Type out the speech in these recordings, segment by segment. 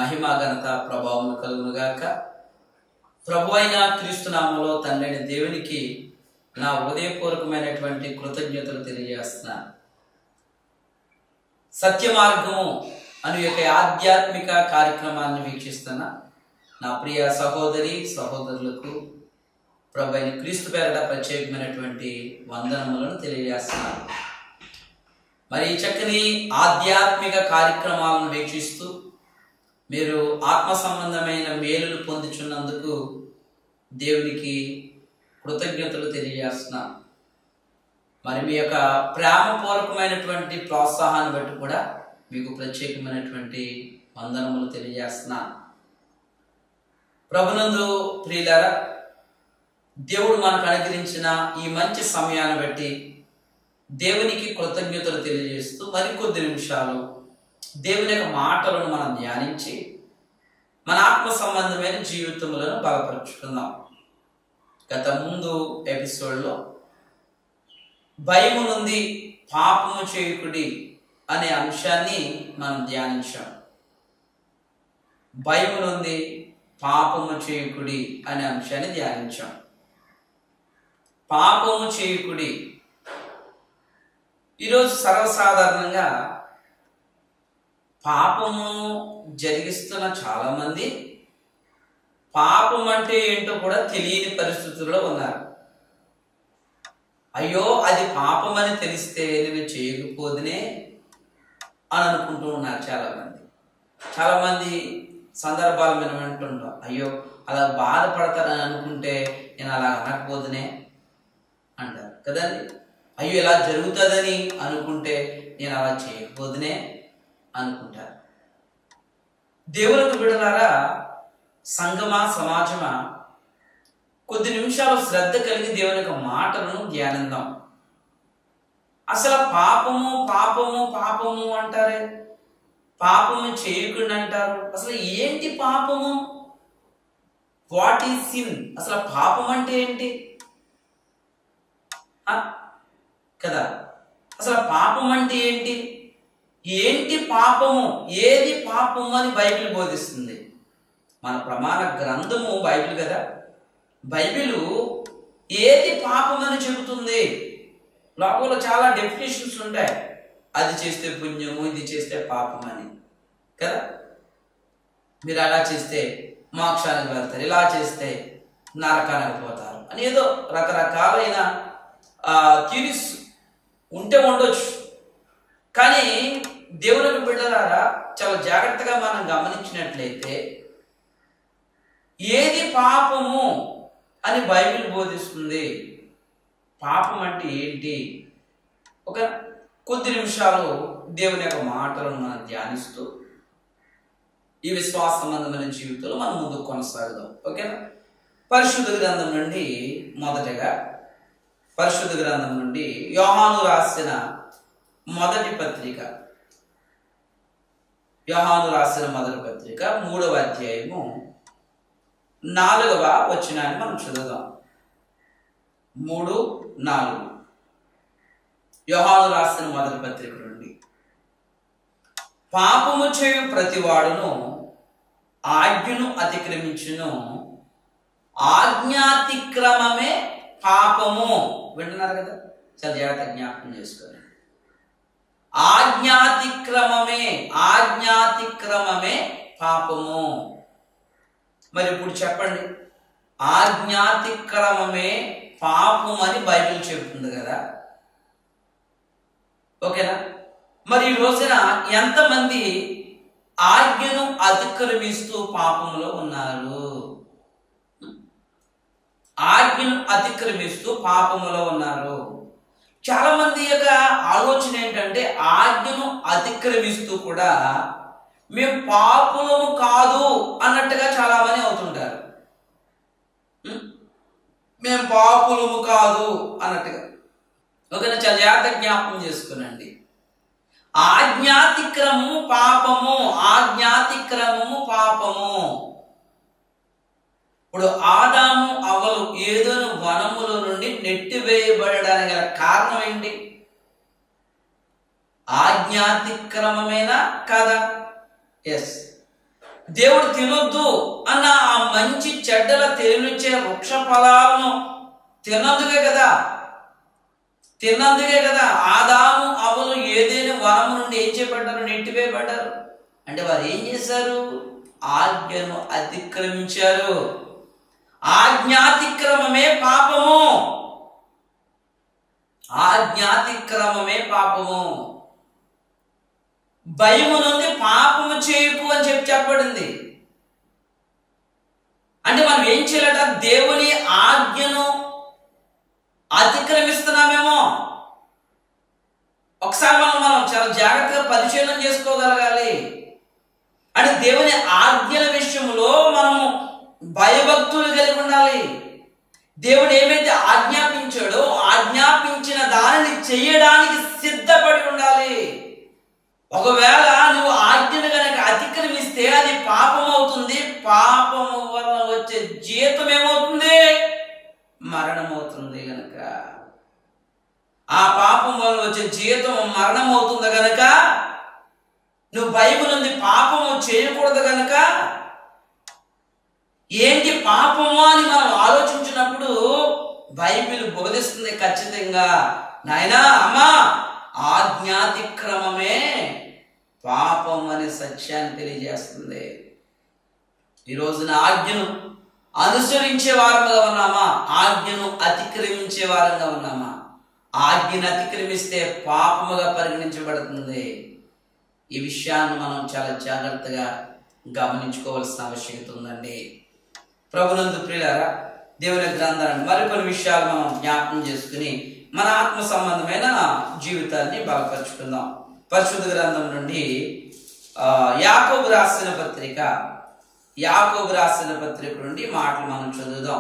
మహిమ ఘనత ప్రభావం కలుగునుగాక ప్రభు అయిన క్రీస్తునామంలో తండ్రిని దేవునికి నా హృదయపూర్వకమైనటువంటి కృతజ్ఞతలు తెలియజేస్తున్నాను సత్య మార్గము అను యొక్క ఆధ్యాత్మిక కార్యక్రమాన్ని వీక్షిస్తున్న నా ప్రియ సహోదరి సహోదరులకు ప్రభు అయిన క్రీస్తు పేరట ప్రత్యేకమైనటువంటి వందనములను తెలియజేస్తున్నాను మరి ఈ చక్కని ఆధ్యాత్మిక కార్యక్రమాలను వీక్షిస్తూ మీరు ఆత్మ సంబంధమైన మేలులు పొందుచున్నందుకు దేవునికి కృతజ్ఞతలు తెలియజేస్తున్నాను మరి మీ యొక్క ప్రేమపూర్వకమైనటువంటి ప్రోత్సాహాన్ని బట్టి కూడా మీకు ప్రత్యేకమైనటువంటి వందనములు తెలియజేస్తున్నాను ప్రభునందు ప్రియులారా దేవుడు మనకు అనుగ్రహించిన ఈ మంచి సమయాన్ని బట్టి దేవునికి కృతజ్ఞతలు తెలియజేస్తూ మరికొద్ది నిమిషాలు దేవుని యొక్క మాటలను మనం ధ్యానించి మన ఆత్మ సంబంధమైన జీవితములను బలపరుచుకుందాం గత ముందు ఎపిసోడ్లో భయము నుండి పాపము చేయకుడి అనే అంశాన్ని మనం ధ్యానించాం భయము నుండి పాపము చేయకుడి అనే అంశాన్ని ధ్యానించాం పాపము చేయకుడి ఈరోజు సర్వసాధారణంగా పాపము జరిగిస్తున్న చాలామంది పాపం అంటే ఏంటో కూడా తెలియని పరిస్థితుల్లో ఉన్నారు అయ్యో అది పాపం అని తెలిస్తే నేను చేయకపోదునే అని అనుకుంటూ ఉన్నారు చాలామంది చాలామంది సందర్భాలు మనం వింటుంటాం అయ్యో అలా బాధపడతారని అనుకుంటే నేను అలా అనకపోదునే అంటారు కదండి అయ్యో ఇలా జరుగుతుందని అనుకుంటే నేను అలా చేయకపోదునే అనుకుంటారు దేవులకు విడలారా సంగమా సమాజమా కొద్ది నిమిషాలు శ్రద్ధ కలిగి దేవుని యొక్క మాటలను ధ్యానిద్దాం అసలు పాపము పాపము పాపము అంటారే పాపము చేయకుండా అంటారు అసలు ఏంటి పాపము వాట్ ఈజ్ సిన్ అసలు పాపం అంటే ఏంటి ఆ? కదా అసలు పాపం అంటే ఏంటి ఏంటి పాపము ఏది పాపము అని బైబిల్ బోధిస్తుంది మన ప్రమాణ గ్రంథము బైబిల్ కదా బైబిల్ ఏది పాపం అని చెబుతుంది లోకంలో చాలా డెఫినేషన్స్ ఉంటాయి అది చేస్తే పుణ్యము ఇది చేస్తే పాపం అని కదా మీరు అలా చేస్తే మోక్షానికి వెళ్తారు ఇలా చేస్తే నరకానికి పోతారు అని ఏదో రకరకాలైన థియరీస్ ఉంటే ఉండొచ్చు కానీ దేవునికి బిడ్డలారా చాలా జాగ్రత్తగా మనం గమనించినట్లయితే ఏది పాపము అని బైబిల్ బోధిస్తుంది పాపం అంటే ఏంటి ఒక కొద్ది నిమిషాలు దేవుని యొక్క మాటలను మనం ధ్యానిస్తూ ఈ విశ్వాస సంబంధమైన జీవితంలో మనం ముందుకు కొనసాగుదాం ఓకేనా పరిశుద్ధ గ్రంథం నుండి మొదటగా పరిశుద్ధ గ్రంథం నుండి యోహాను రాసిన మొదటి పత్రిక యోహాను రాసిన మొదటి పత్రిక మూడవ అధ్యాయము నాలుగవ వచనాన్ని మనం చదువుదాం మూడు నాలుగు యోహాను రాసిన మొదటి పత్రిక నుండి పాపము చేయు ప్రతివాడును ఆజ్ఞను అతిక్రమించును ఆజ్ఞాతిక్రమమే పాపము వింటున్నారు కదా చాలా జాగ్రత్త జ్ఞాపకం చేసుకోండి ఆజ్ఞాతిక్రమమే ఆజ్ఞాతిక్రమమే పాపము మరి ఇప్పుడు చెప్పండి ఆజ్ఞాతిక్రమమే పాపం అని బైబిల్ చెబుతుంది కదా ఓకేనా మరి ఈ రోజున ఎంతమంది ఆజ్ఞను అతిక్రమిస్తూ పాపంలో ఉన్నారు ఆజ్ఞను అతిక్రమిస్తూ పాపములో ఉన్నారు చాలా మంది యొక్క ఆలోచన ఏంటంటే ఆజ్ఞను అతిక్రమిస్తూ కూడా మేము పాపులము కాదు అన్నట్టుగా చాలా మంది అవుతుంటారు ఉం? మేము పాపులము కాదు అన్నట్టుగా ఓకేనా చాలా జాగ్రత్త జ్ఞాపకం చేసుకునండి ఆజ్ఞాతిక్రమము పాపము ఆజ్ఞాతిక్రమము పాపము ఇప్పుడు ఆదాము అవలు ఏదోను వనముల నుండి నెట్టివేయబడడానికి గల కారణం ఏంటి ఆజ్ఞాతిక్రమమేనా కాదా ఎస్ దేవుడు తినొద్దు అన్న ఆ మంచి చెడ్డల తెలివిచ్చే వృక్ష ఫలాలను తిన్నందుకే కదా తిన్నందుకే కదా ఆదాము అవలు ఏదైనా వనము నుండి ఏం చేయబడ్డారు నెట్టివేయబడ్డారు అంటే వారు ఏం చేశారు ఆజ్ఞను అతిక్రమించారు ఆజ్ఞాతిక్రమమే పాపము ఆజ్ఞాతిక్రమమే పాపము భయము నుండి పాపము చేయకు అని చెప్పి చెప్పబడింది అంటే మనం ఏం చేయాలట దేవుని ఆజ్ఞను అతిక్రమిస్తున్నామేమో ఒకసారి మనం మనం చాలా జాగ్రత్తగా పరిశీలన చేసుకోగలగాలి అంటే దేవుని ఆజ్ఞల విషయంలో మనము భయభక్తులు కలిగి ఉండాలి దేవుడు ఏమైతే ఆజ్ఞాపించాడో ఆజ్ఞాపించిన దానిని చేయడానికి సిద్ధపడి ఉండాలి ఒకవేళ నువ్వు ఆజ్ఞను కనుక అతిక్రమిస్తే అది పాపం అవుతుంది పాపము వల్ల వచ్చే జీతం ఏమవుతుంది మరణం అవుతుంది గనక ఆ పాపం వల్ల వచ్చే జీతం మరణం అవుతుంది గనక నువ్వు బైబిల్ ఉంది పాపము చేయకూడదు గనక ఏంటి పాపము అని మనం ఆలోచించినప్పుడు బైబిల్ బోధిస్తుంది ఖచ్చితంగా నాయనా అమ్మా ఆజ్ఞాతిక్రమమే పాపం అనే సత్యాన్ని తెలియజేస్తుంది ఈ రోజున ఆజ్ఞను అనుసరించే వారంగా ఉన్నామా ఆజ్ఞను అతిక్రమించే వారంగా ఉన్నామా ఆజ్ఞను అతిక్రమిస్తే పాపముగా పరిగణించబడుతుంది ఈ విషయాన్ని మనం చాలా జాగ్రత్తగా గమనించుకోవాల్సిన ఆవశ్యకత ఉందండి ప్రభునందు ప్రియులారా దేవుని గ్రంథాలను మరికొన్ని విషయాలు మనం జ్ఞాపకం చేసుకుని మన ఆత్మ సంబంధమైన జీవితాన్ని బలపరుచుకుందాం పరిశుద్ధ గ్రంథం నుండి ఆ, యాకోబు రాసిన పత్రిక యాకోబు రాసిన పత్రిక నుండి మాటలు మనం చదువుదాం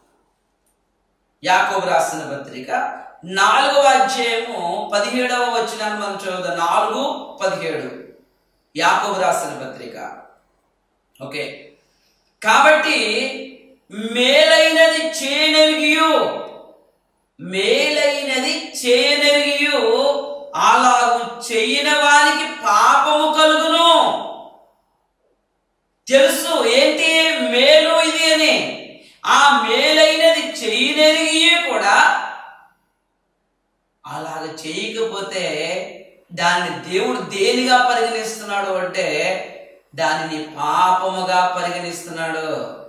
యాకోబు రాసిన పత్రిక నాలుగవ అధ్యాయము పదిహేడవ వచనాన్ని మనం చదువుదాం నాలుగు పదిహేడు యాకోబు రాసిన పత్రిక ఓకే కాబట్టి మేలైనది చేయనెరిగియు మేలైనది చేయనెరిగియు అలాగు చేయన వానికి పాపము కలుగును తెలుసు ఏంటి మేలు ఇది అని ఆ మేలైనది చేయనెరిగి కూడా అలాగ చేయకపోతే దాన్ని దేవుడు దేనిగా పరిగణిస్తున్నాడు అంటే దానిని పాపముగా పరిగణిస్తున్నాడు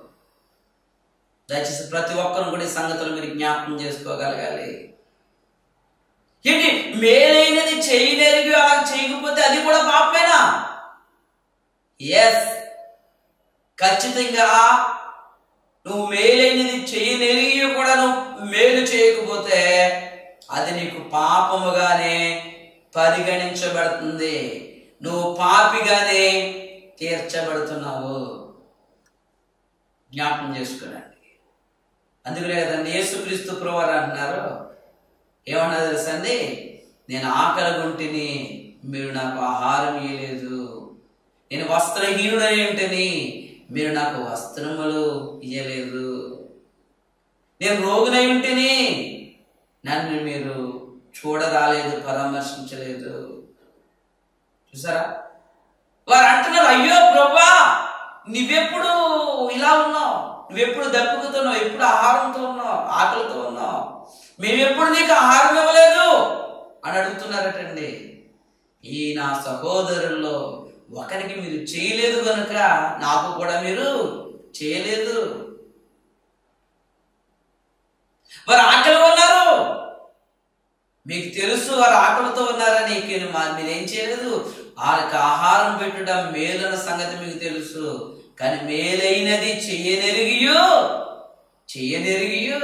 దయచేసి ప్రతి ఒక్కరు కూడా ఈ సంగతులు మీరు జ్ఞాపకం చేసుకోగలగాలి ఏంటి మేలైనది చేయలేరు అలా చేయకపోతే అది కూడా పాపమేనా ఎస్ ఖచ్చితంగా నువ్వు మేలైనది చేయనెరిగి కూడా నువ్వు మేలు చేయకపోతే అది నీకు పాపముగానే పరిగణించబడుతుంది నువ్వు పాపిగానే తీర్చబడుతున్నావు జ్ఞాపకం చేసుకోనండి అందుకనే కదండి యేసుక్రీస్తు ప్రవారు అంటున్నారు ఏమన్నా తెలుసండి నేను ఆకలి గుంటిని మీరు నాకు ఆహారం ఇయ్యలేదు నేను వస్త్రహీనుడై ఉంటని మీరు నాకు వస్త్రములు ఇయ్యలేదు నేను రోగునై ఉంటేని నన్ను మీరు చూడరాలేదు పరామర్శించలేదు చూసారా వారు అంటున్నారు అయ్యో ప్రభా నువ్వెప్పుడు ఇలా ఉన్నావు నువ్వెప్పుడు దప్పుకుతున్నావు ఎప్పుడు ఆహారంతో ఉన్నావు ఆకలితో ఉన్నావు మేమెప్పుడు నీకు ఆహారం ఇవ్వలేదు అని అడుగుతున్నారటండి ఈ నా సహోదరుల్లో ఒకరికి మీరు చేయలేదు కనుక నాకు కూడా మీరు చేయలేదు వారు ఆకలి ఉన్నారు మీకు తెలుసు వారు ఆకలితో ఉన్నారని ఇక మా- మీరేం చేయలేదు వారికి ఆహారం పెట్టడం మేలన్న సంగతి మీకు తెలుసు కానీ మేలైనది చెయ్యనెరిగియో చెయ్యనెరిగియో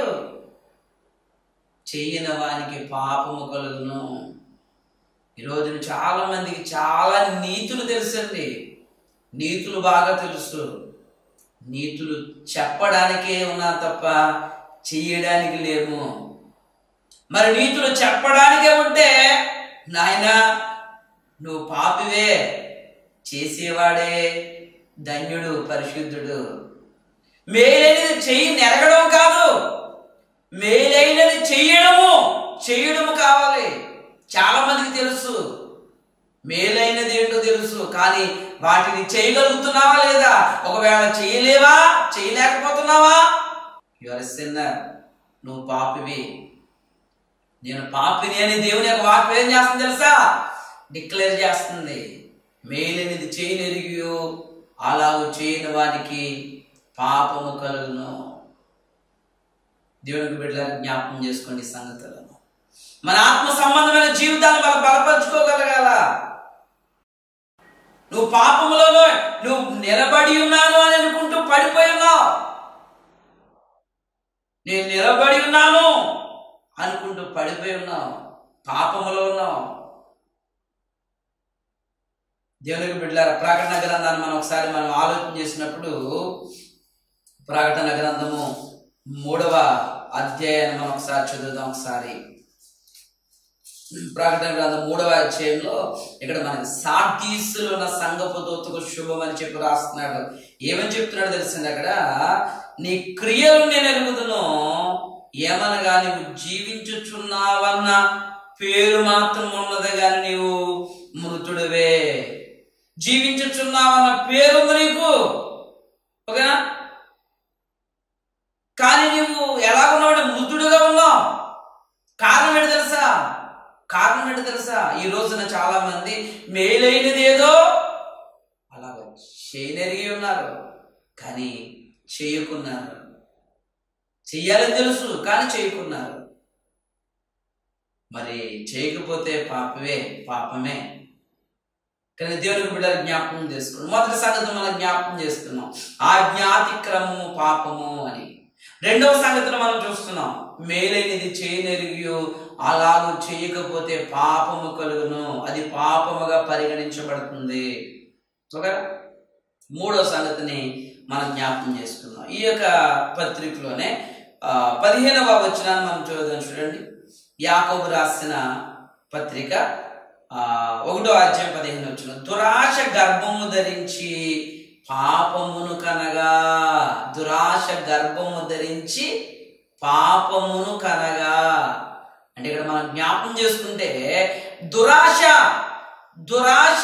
చెయ్యని వానికి పాపము కలుగును ఈరోజు చాలా మందికి చాలా నీతులు తెలుసండి నీతులు బాగా తెలుసు నీతులు చెప్పడానికే ఉన్నా తప్ప చెయ్యడానికి లేము మరి నీతులు చెప్పడానికే ఉంటే నాయనా నువ్వు పాపివే చేసేవాడే ధన్యుడు పరిశుద్ధుడు మేలైనది చెయ్యి నెరగడం కాదు మేలైనది చెయ్యడము చెయ్యడము కావాలి చాలా మందికి తెలుసు మేలైనది ఏంటో తెలుసు కానీ వాటిని చేయగలుగుతున్నావా లేదా ఒకవేళ చేయలేవా చేయలేకపోతున్నావా యువర్ సిన్నర్ నువ్వు పాపివి నేను పాపిని అని దేవుని యొక్క వాక్యం ఏం చేస్తుంది తెలుసా డిక్లేర్ చేస్తుంది మేలినిది చేయనెరిగియో అలాగూ చేయని వానికి పాపము కలుగును దేవునికి బిడ్డలకు జ్ఞాపకం చేసుకోండి ఈ సంగతులను మన ఆత్మ సంబంధమైన జీవితాన్ని మనం బలపరుచుకోగలగాల నువ్వు పాపములోనో నువ్వు నిలబడి ఉన్నాను అని అనుకుంటూ పడిపోయి ఉన్నావు నేను నిలబడి ఉన్నాను అనుకుంటూ పడిపోయి ఉన్నావు పాపములో ఉన్నావు దేవునికి బిడ్డలారా ప్రకటన గ్రంథాన్ని మనం ఒకసారి మనం ఆలోచన చేసినప్పుడు ప్రకటన గ్రంథము మూడవ అధ్యాయాన్ని మనం ఒకసారి చదువుదాం ఒకసారి ప్రకటన గ్రంథం మూడవ అధ్యాయంలో ఇక్కడ మనకి సార్టీసులో ఉన్న సంగపు దూతకు శుభం అని చెప్పి రాస్తున్నాడు ఏమని చెప్తున్నాడు తెలిసింది అక్కడ నీ క్రియలు నేను ఎరుగుదును ఏమనగా నీవు జీవించుచున్నావన్న పేరు మాత్రం ఉన్నది కానీ నీవు మృతుడివే జీవించుచున్నావన్న పేరుంది నీకు ఓకేనా కానీ నీవు ఎలా ఉన్నావు మృతుడుగా ఉన్నావు కారణం ఏంటి తెలుసా కారణం ఏంటి తెలుసా ఈ రోజున చాలా మంది మేలైనది ఏదో అలాగ చేయనెరిగి ఉన్నారు కానీ చేయకున్నారు చెయ్యాలని తెలుసు కానీ చేయకున్నారు మరి చేయకపోతే పాపమే పాపమే కానీ దేవునికి బిడ్డలు జ్ఞాపకం చేసుకున్నాం మొదటి సంగతి మనం జ్ఞాపకం చేసుకున్నాం ఆజ్ఞాతిక్రమము పాపము అని రెండవ సంగతిని మనం చూస్తున్నాం మేలైనది చేయనెరిగి అలాగూ చేయకపోతే పాపము కలుగును అది పాపముగా పరిగణించబడుతుంది ఓకే మూడో సంగతిని మనం జ్ఞాపకం చేసుకున్నాం ఈ యొక్క పత్రికలోనే ఆ, పదిహేనవ వచనాన్ని మనం చూద్దాం చూడండి యాకోబు రాసిన పత్రిక ఆ, ఒకటో అధ్యాయం పదిహేను వచ్చిన దురాశ గర్భము ధరించి పాపమును కనగా దురాశ గర్భము ధరించి పాపమును కనగా అంటే ఇక్కడ మనం జ్ఞాపకం చేసుకుంటే దురాశ దురాశ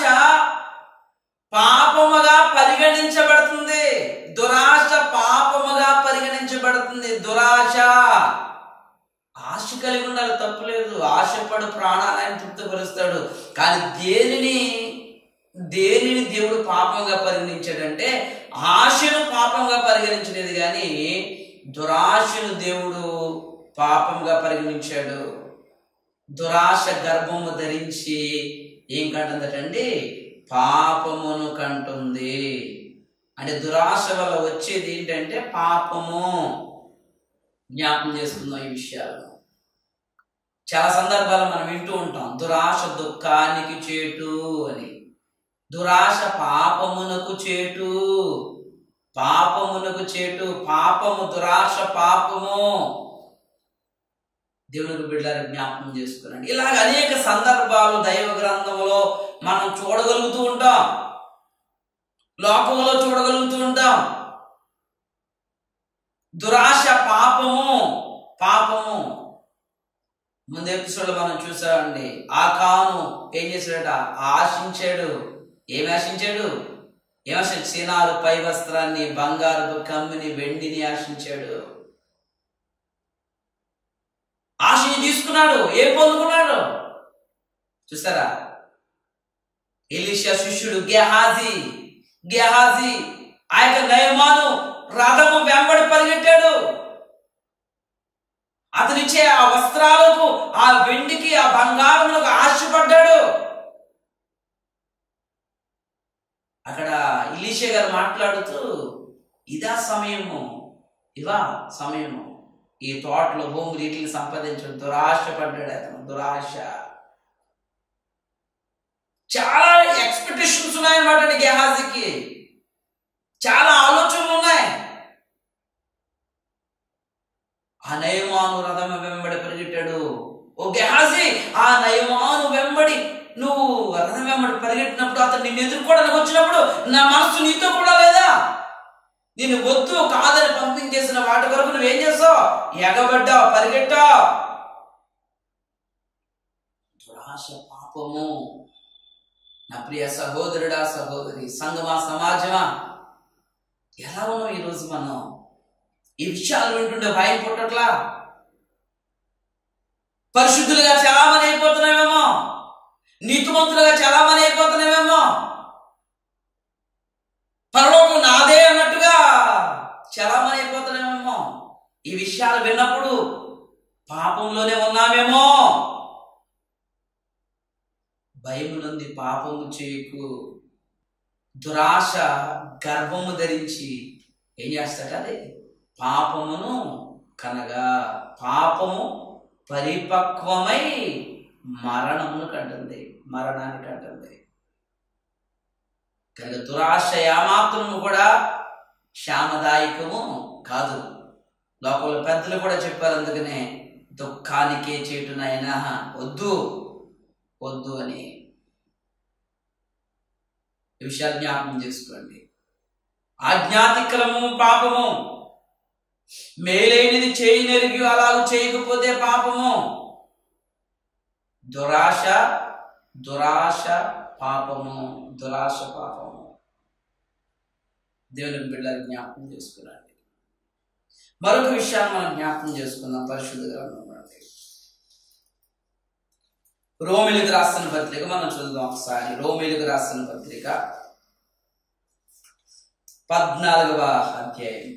పాపముగా పరిగణించబడుతుంది దురాశ పాపముగా పరిగణించబడుతుంది దురాశ ఆశ కలిగి ఉండాలి తప్పులేదు ఆశపడు ప్రాణాన్ని ఆయన తృప్తిపరుస్తాడు కానీ దేనిని దేనిని దేవుడు పాపంగా పరిగణించాడంటే ఆశను పాపంగా పరిగణించలేదు కానీ దురాశను దేవుడు పాపంగా పరిగణించాడు దురాశ గర్భము ధరించి ఏం కంటుందటండి పాపమును కంటుంది అంటే దురాశ వల్ల వచ్చేది ఏంటంటే పాపము జ్ఞాపం చేసుకుందాం ఈ విషయాలు చాలా సందర్భాలు మనం వింటూ ఉంటాం దురాశ దుఃఖానికి చేటు అని దురాశ పాపమునకు చేటు పాపమునకు చేటు పాపము దురాశ పాపము దేవునికి బిడ్డల జ్ఞాపకం చేసుకున్నాడు ఇలాగ అనేక సందర్భాలు దైవ గ్రంథంలో మనం చూడగలుగుతూ ఉంటాం లోకంలో చూడగలుగుతూ ఉంటాం దురాశ పాపము పాపము ముందు ఎపిసోడ్ మనం చూసామండి ఆకాను ఏం చేశాడట ఆశించాడు ఏమి ఆశించాడు ఏం ఆశించాడు సినారు పై వస్త్రాన్ని బంగారపు కమ్మిని వెండిని ఆశించాడు ఆశని తీసుకున్నాడు ఏం పొందుకున్నాడు చూసారా ఎలీషా శిష్యుడు గెహాజీ గెహాజీ ఆ యొక్క నయమాను రథము వెంబడి పరిగెట్టాడు అతనిచ్చే ఆ వస్త్రాలకు ఆ వెండికి ఆ బంగారములకు ఆశపడ్డాడు అక్కడ ఇలీషే గారు మాట్లాడుతూ ఇదా సమయము ఇవా సమయము ఈ తోటలో భూములు వీటిని సంపాదించడం దురాశ పడ్డాడు అతను దురాశ చాలా ఎక్స్పెక్టేషన్స్ ఉన్నాయన్నమాట అండి గెహాజీకి చాలా ఆలోచనలు ఉన్నాయి ఆ నయమాను రథం వెంబడి పరిగెట్టాడు ఓ గెహాజీ ఆ నయమాను వెంబడి నువ్వు రథం వెంబడి పరిగెట్టినప్పుడు అతను నిన్ను ఎదుర్కోవడానికి వచ్చినప్పుడు నా మనసు నీతో కూడా లేదా నేను వద్దు కాదని పంపించేసిన వాటి వరకు నువ్వేం చేస్తావు ఎగబడ్డావు పరిగెట్టావు దురాశ పాపము నా ప్రియ సహోదరుడా సహోదరి సంగమా సమాజమా ఎలా ఉన్నాం ఈరోజు మనం ఈ విషయాలు వింటుండే భయం పుట్టట్లా పరిశుద్ధులుగా చాలామంది అయిపోతున్నామేమో నీతిమంతులుగా చాలామంది అయిపోతున్నామేమో పరలోకం నాదే అన్నట్టుగా చాలామంది అయిపోతున్నామేమో ఈ విషయాలు విన్నప్పుడు పాపంలోనే ఉన్నామేమో భయం నుండి పాపము చేయకు దురాశ గర్భము ధరించి ఏం చేస్తాట అది పాపమును కనగా పాపము పరిపక్వమై మరణమును కంటుంది మరణాన్ని కంటుంది కనుక దురాశ ఏమాత్రము కూడా క్షామదాయకము కాదు లోపల పెద్దలు కూడా చెప్పారు అందుకనే దుఃఖానికే చేటునైనా వద్దు వద్దు అని ఈ విషయాలు జ్ఞాపకం చేసుకోండి ఆజ్ఞాతిక్రమము పాపము మేలైనది చేయనెరిగి అలాగ చేయకపోతే పాపము దురాశ దురాశ పాపము దురాశ పాపము దేవుని బిడ్డలు జ్ఞాపకం చేసుకున్నాండి మరొక విషయాన్ని మనం జ్ఞాపకం చేసుకుందాం పరిశుద్ధ గ్రంథం నుండి. రోమిలికి రాసిన పత్రిక మనం చూద్దాం ఒకసారి రోమిలికి రాసిన పత్రిక పద్నాలుగవ అధ్యాయం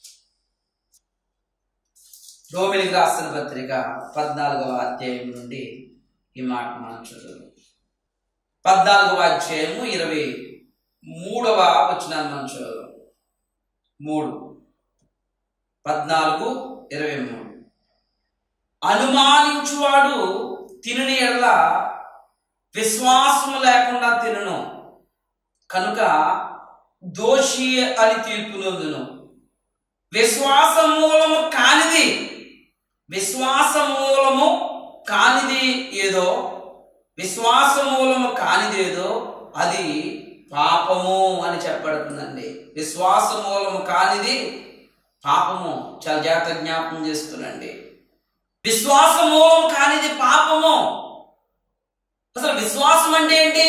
రోమిలికి రాసిన పత్రిక పద్నాలుగవ అధ్యాయం నుండి ఈ మాట మనం చదువు పద్నాలుగవ అధ్యాయము ఇరవై మూడవ వచనాన్ని మనం చదువు మూడు పద్నాలుగు ఇరవై మూడు అనుమానించువాడు తినని ఎడల విశ్వాసము లేకుండా తినను కనుక దోషి అని తీర్పు నొందును విశ్వాస మూలము కానిది విశ్వాస మూలము కానిది ఏదో విశ్వాస మూలము కానిది ఏదో అది పాపము అని చెప్పబడుతుందండి విశ్వాస మూలము కానిది పాపము చాలా జాగ్రత్త జ్ఞాపకం చేసుకునండి విశ్వాస మూలం కానిది పాపము అసలు విశ్వాసం అంటే ఏంటి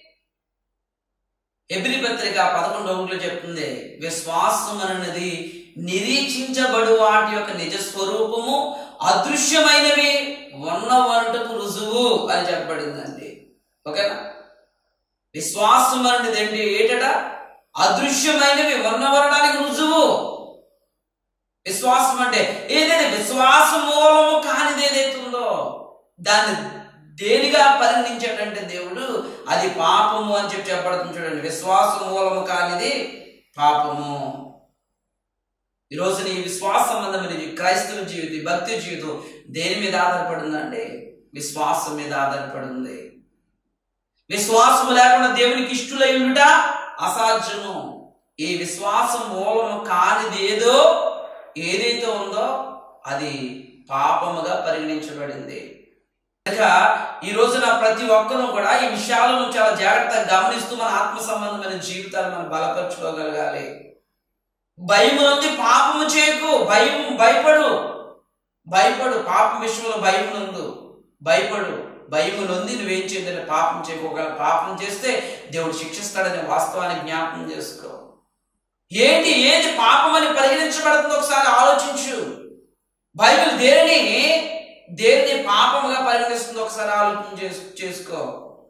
ఎబ్రి పత్రిక పదకొండు ఒకటిలో చెప్తుంది విశ్వాసం అనేది నిరీక్షించబడు వాటి యొక్క నిజ స్వరూపము అదృశ్యమైనవి ఉన్నవనుటకు రుజువు అని చెప్పబడిందండి ఓకేనా విశ్వాసం అనేది ఏంటి ఏటట అదృశ్యమైనవి ఉన్నవనడానికి రుజువు విశ్వాసం అంటే ఏదైతే విశ్వాస మూలము కానిది ఏదైతే ఉందో దాన్ని దేనిగా పరిగణించాడంటే దేవుడు అది పాపము అని చెప్పి చెప్పబడుతుంది చూడండి విశ్వాస మూలము కానిది పాపము ఈరోజు నీ విశ్వాస సంబంధమైన క్రైస్తవ జీవితం భక్తి జీవితం దేని మీద ఆధారపడిందండి విశ్వాసం మీద ఆధారపడి ఉంది విశ్వాసము లేకుండా దేవునికి ఇష్టలై ఉండుట అసాధ్యము ఈ విశ్వాసం మూలము కానిది ఏదో ఏదైతే ఉందో అది పాపముగా పరిగణించబడింది కనుక ఈ రోజున ప్రతి ఒక్కరూ కూడా ఈ విషయాలను చాలా జాగ్రత్తగా గమనిస్తూ మన ఆత్మ సంబంధమైన జీవితాన్ని మనం బలపరచుకోగలగాలి భయము నుండి పాపము చేయకు భయం భయపడు భయపడు పాపం విషయంలో భయం నందు భయపడు భయము నొంది నువ్వేం చేయదని పాపం చేయకోగల పాపం చేస్తే దేవుడు శిక్షిస్తాడనే వాస్తవాన్ని జ్ఞాపకం చేసుకో ఏంటి ఏది పాపం అని పరిగణించబడుతుందో ఒకసారి ఆలోచించు బైబిల్ దేనిని దేనిని పాపముగా పరిగణిస్తుందో ఒకసారి ఆలోచన చేసు చేసుకో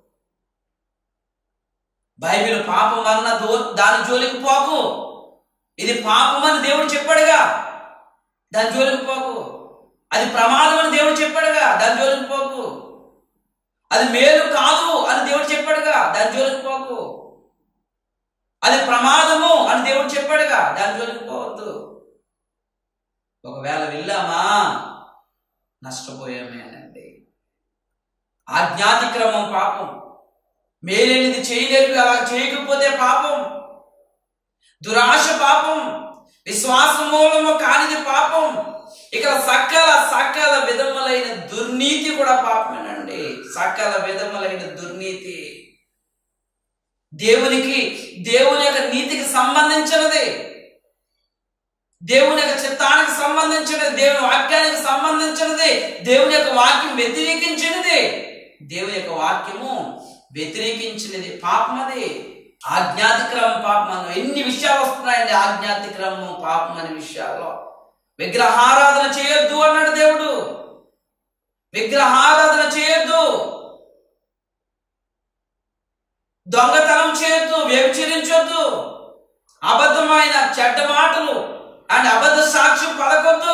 బైబిల్ పాపం అన్న దో దాని జోలికి పోకు ఇది పాపం అని దేవుడు చెప్పాడుగా దాని జోలికి పోకు అది ప్రమాదం అని దేవుడు చెప్పాడుగా దాని జోలికి పోకు అది మేలు కాదు అని దేవుడు చెప్పాడుగా దాని జోలికి పోకు అది ప్రమాదము అని దేవుడు చెప్పాడుగా దాని జోలికి పోవద్దు ఒకవేళ వెళ్ళామా నష్టపోయామేనండి ఆజ్ఞాతిక్రమం పాపం మేలేనిది చేయలేరు అలా చేయకపోతే పాపం దురాశ పాపం విశ్వాస మూలము కానిది పాపం ఇక్కడ సకల సకల విధములైన దుర్నీతి కూడా పాపమేనండి సకల విధములైన దుర్నీతి దేవునికి దేవుని యొక్క నీతికి సంబంధించినది దేవుని యొక్క చిత్తానికి సంబంధించినది దేవుని వాక్యానికి సంబంధించినది దేవుని యొక్క వాక్యం వ్యతిరేకించినది దేవుని యొక్క వాక్యము వ్యతిరేకించినది పాపం అది ఆజ్ఞాతిక్రమం పాపం అని ఎన్ని విషయాలు వస్తున్నాయండి ఆజ్ఞాతిక్రమం పాపం అనే విషయాల్లో విగ్రహారాధన చేయొద్దు అన్నాడు దేవుడు విగ్రహారాధన చేయొద్దు దొంగతనం చేయొద్దు వ్యభిచరించొద్దు అబద్ధమైన చెడ్డ మాటలు అండ్ అబద్ధ సాక్ష్యం పలకొద్దు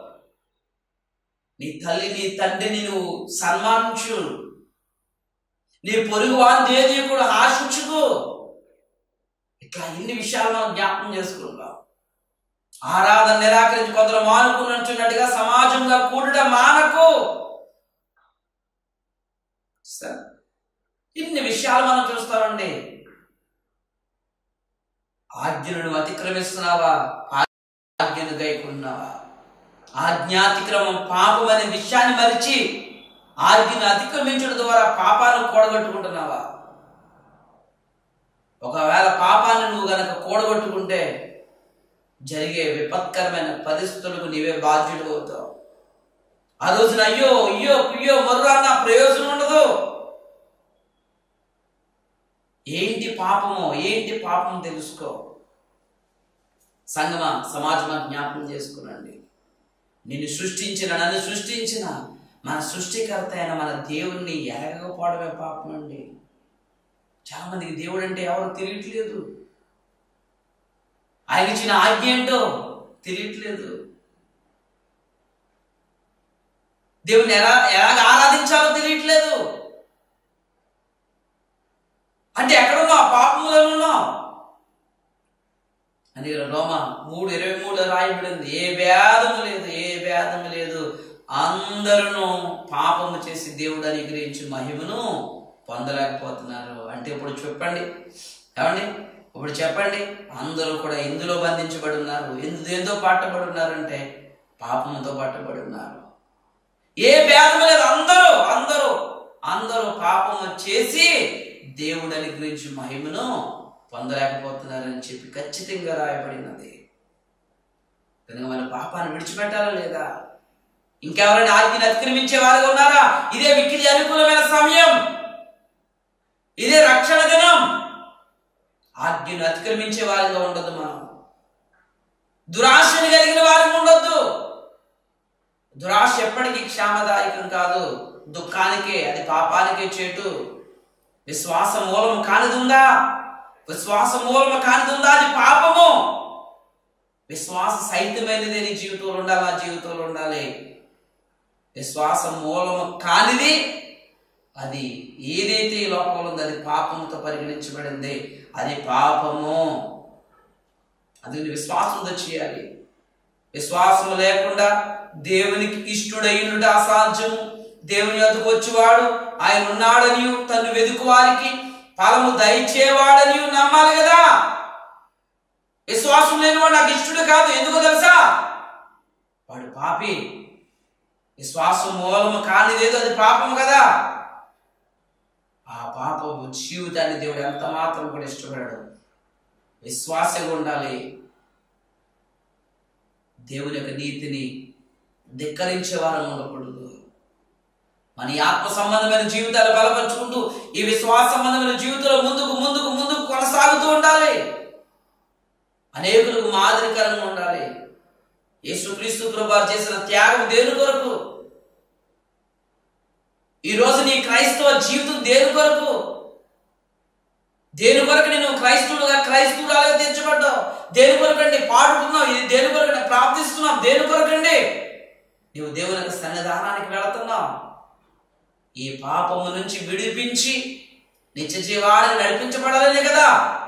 నీ తల్లి నీ తండ్రిని నువ్వు సన్మానించు నీ పొరుగు వాని ఏది కూడా ఆశించుకో ఇట్లా ఇన్ని విషయాలు మనం జ్ఞాపకం చేసుకుంటాం ఆరాధన నిరాకరించి కొందరు మానుకున్నట్టుగా సమాజంగా కూడట మానకు సరే. ఇన్ని విషయాలు మనం చూస్తామండి ఆజ్ఞను అతిక్రమిస్తున్నావా ఆజ్ఞను గైకున్నావా ఆజ్ఞాతిక్రమం పాపం అనే విషయాన్ని మరిచి ఆజ్ఞను అతిక్రమించడం ద్వారా పాపాన్ని కూడగట్టుకుంటున్నావా ఒకవేళ పాపాన్ని నువ్వు గనక కూడగొట్టుకుంటే జరిగే విపత్కరమైన పరిస్థితులకు నీవే బాధ్యుడు అవుతావు ఆ రోజున అయ్యో అయ్యో కుయ్యో మరురాన్న ప్రయోజనం ఉండదు ఏంటి పాపమో ఏంటి పాపం తెలుసుకో సంగమా సమాజమా జ్ఞాపకం చేసుకునండి నిన్ను సృష్టించిన నన్ను సృష్టించిన మన సృష్టికర్త అయిన మన దేవుణ్ణి ఎరగకపోవడమే పాపం అండి చాలా మందికి దేవుడు అంటే ఎవరు తెలియట్లేదు ఆయన ఇచ్చిన ఆజ్ఞ ఏంటో తెలియట్లేదు దేవుని ఎలా ఎలాగ ఆరాధించాలో తెలియట్లేదు అంటే ఎక్కడున్నావు పాపములో ఉన్నావు అని రోమ మూడు ఇరవై మూడులో రాయబడింది ఏ భేదము లేదు ఏ భేదము లేదు అందరూ పాపము చేసి దేవుడు అనుగ్రహించి మహిమను పొందలేకపోతున్నారు అంటే ఇప్పుడు చెప్పండి ఏమండి ఇప్పుడు చెప్పండి అందరూ కూడా ఎందులో బంధించబడి ఉన్నారు ఎందు ఎంతో పట్టబడి ఉన్నారంటే పాపంతో పట్టబడి ఉన్నారు ఏ భేదము లేదు అందరూ అందరూ అందరూ పాపము చేసి దేవుడు అనుగ్రహించి మహిమను పొందలేకపోతున్నారని చెప్పి ఖచ్చితంగా రాయబడినది కనుక మన పాపాన్ని విడిచిపెట్టాలా లేదా ఇంకెవరైనా ఆజ్ఞని అతిక్రమించే వారుగా ఉన్నారా ఇదే మిక్కిలి అనుకూలమైన సమయం ఇదే రక్షణ దినం ఆజ్ఞను అతిక్రమించే వారిగా ఉండదు మనం దురాశని కలిగిన వారికి ఉండొద్దు దురాశ ఎప్పటికీ క్షేమదాయకం కాదు దుఃఖానికే అది పాపానికే చేటు విశ్వాస మూలము కానిది ఉందా విశ్వాస మూలము కానిది ఉందా అది పాపము విశ్వాస సహితమైనది నీ జీవితంలో ఉండాలి నా జీవితంలో ఉండాలి విశ్వాస మూలము కానిది అది ఏదైతే ఈ లోకంలో ఉందో అది పాపముతో పరిగణించబడింది అది పాపము అది నీ విశ్వాసంతో చేయాలి విశ్వాసము లేకుండా దేవునికి ఇష్టడైనడు అసాధ్యము దేవుని వద్దకు వచ్చేవాడు ఆయన ఉన్నాడని తను వెతుకు వారికి ఫలము దయచేవాడని నమ్మాలి కదా విశ్వాసం లేనివాడు నాకు ఇష్టడు కాదు ఎందుకు తెలుసా వాడు పాపి విశ్వాసం మూలము కానిదేదో అది పాపం కదా ఆ పాపము జీవితాన్ని దేవుడు ఎంత మాత్రం కూడా ఇష్టపడాడు విశ్వాసంగా ఉండాలి దేవుని యొక్క నీతిని ధిక్కరించే వారం ఉండకూడదు మన ఈ ఆత్మ సంబంధమైన జీవితాలు బలపరుచుకుంటూ ఈ విశ్వాస సంబంధమైన జీవితంలో ముందుకు ముందుకు ముందుకు కొనసాగుతూ ఉండాలి అనేకులకు మాదిరికరంగా ఉండాలి యేసుక్రీస్తు ప్రభు చేసిన త్యాగం దేని కొరకు ఈ రోజు నీ క్రైస్తవ జీవితం దేని కొరకు దేని కొరకు నేను క్రైస్తవుడుగా క్రైస్తవురాలుగా తీర్చబడ్డావు దేని కొరకండి పాడుతున్నావు ఇది దేని కొరకండి ప్రార్థిస్తున్నావు దేని కొరకండి నీవు దేవుని యొక్క సన్నిధానానికి వెళుతున్నావు ఈ పాపము నుంచి విడిపించి నిత్య జీవాన్ని నడిపించబడాలనే కదా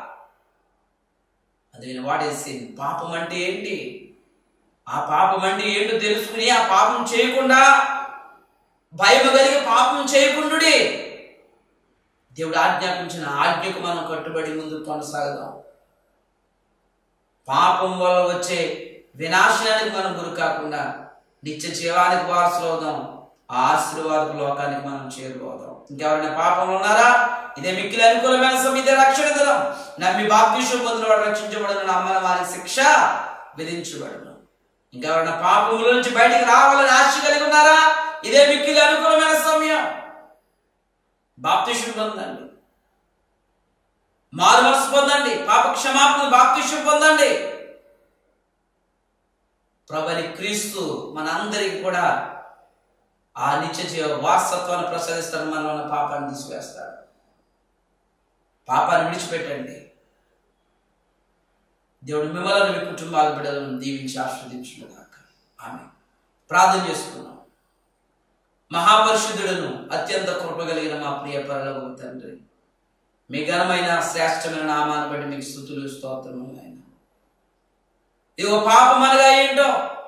అది వాడేసి పాపం అంటే ఏంటి ఆ పాపం అంటే ఏంటో తెలుసుకుని ఆ పాపం చేయకుండా భయం కలిగి పాపం చేయకుండుడి దేవుడు ఆజ్ఞాపించిన ఆజ్ఞకు మనం కట్టుబడి ముందు కొనసాగుదాం పాపం వల్ల వచ్చే వినాశనానికి మనం గురి కాకుండా నిత్య జీవానికి వారసులు అవుదాం ఆ ఆశీర్వాద లోకానికి మనం చేరుకోదాం ఇంకెవరైనా పాపంలో ఉన్నారా ఇదే మిక్కిలి అనుకూలమైన సమయం ఇదే రక్షణ దినం నమ్మి బాప్తీషం పొందిన వాడు రక్షించబడిన నమ్మన వారికి శిక్ష విధించబడను ఇంకెవరైనా పాపముల నుంచి బయటికి రావాలని ఆశ కలిగి ఉన్నారా ఇదే మిక్కిలి అనుకూలమైన సమయం బాప్తిష్యం పొందండి మారు మనసు పొందండి పాప క్షమాపణ బాప్తిష్యం పొందండి ప్రభని క్రీస్తు మనందరికి కూడా ఆ నిత్య జీవ వాస్తత్వాన్ని ప్రసాదిస్తాడు మనలో ఉన్న పాపాన్ని తీసివేస్తాడు పాపాన్ని విడిచిపెట్టండి దేవుడు మిమ్మల్ని మీ కుటుంబాల బిడ్డలను దీవించి ఆస్వాదించుగాక ఆమె ప్రార్థన చేసుకున్నాం మహాపరిశుద్ధుడును అత్యంత కృప కలిగిన మా ప్రియ పరలోక తండ్రి మీ ఘనమైన శ్రేష్టమైన నామాన్ని బట్టి మీకు స్థుతులు స్తోత్రము ఆయన ఇదిగో పాపం అనగా ఏంటో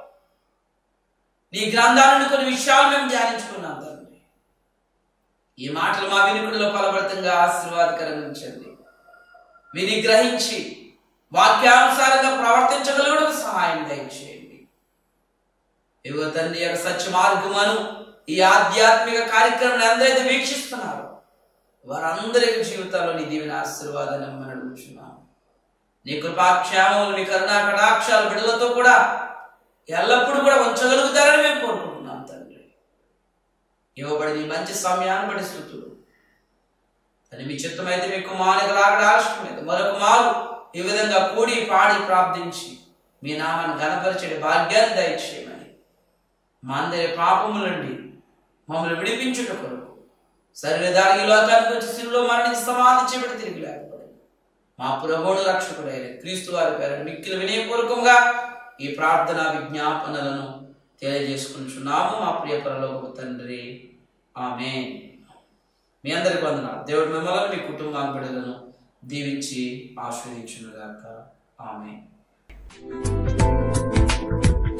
నీ గ్రంథాలను కొన్ని విషయాలు మేము ధ్యానించుకున్నాం తండ్రి ఈ మాటలు మా వినికుడిలో ఫలభరితంగా ఆశీర్వాదకరంగా ఉంచండి విని గ్రహించి వాక్యానుసారంగా ప్రవర్తించగలగడం సహాయం దయచేయండి ఇదిగో తండ్రి యొక్క సత్య మార్గమును ఈ ఆధ్యాత్మిక కార్యక్రమాన్ని అందరైతే వీక్షిస్తున్నారు వారందరి జీవితాల్లో నీ దీవెన ఆశీర్వాదాన్ని మనం అడుగుతున్నాం నీ కృపాక్షేమములు నీ కరుణా కటాక్షాలు బిడ్డలతో కూడా ఎల్లప్పుడూ కూడా ఉంచగలుగుతారని మేము కోరుకుంటున్నాం తండ్రి ఇవ్వబడి నీ మంచి సమయాన్ని బట్టి స్థుతులు అని మీ చిత్తమైతే మీ కుమారునికి రాకడ ఆలస్యమైతే మరొక మారు ఈ విధంగా కూడి పాడి ప్రార్థించి మీ నామాన్ని గణపరిచే భాగ్యాన్ని దయచేయమని మా అందరి పాపము నుండి మమ్మల్ని విడిపించుట కొరకు సరైన దానికి లోకానికి వచ్చి సిరులో మరణించి సమాధి చేపట్టి తిరిగి లేకపోయి మా ప్రభువుడు రక్షకుడైన క్రీస్తు వారి పేరు మిక్కిలి వినయపూర్వకంగా ఈ ప్రార్థన విజ్ఞాపనలను తెలియజేసుకుంటున్నాము మా ప్రియ పరలోకపు తండ్రి ఆమె మీ అందరికి వందనాలు దేవుడు మిమ్మల్ని మీ కుటుంబాల బిడ్డలను దీవించి ఆశ్రయించునుగాక ఆమె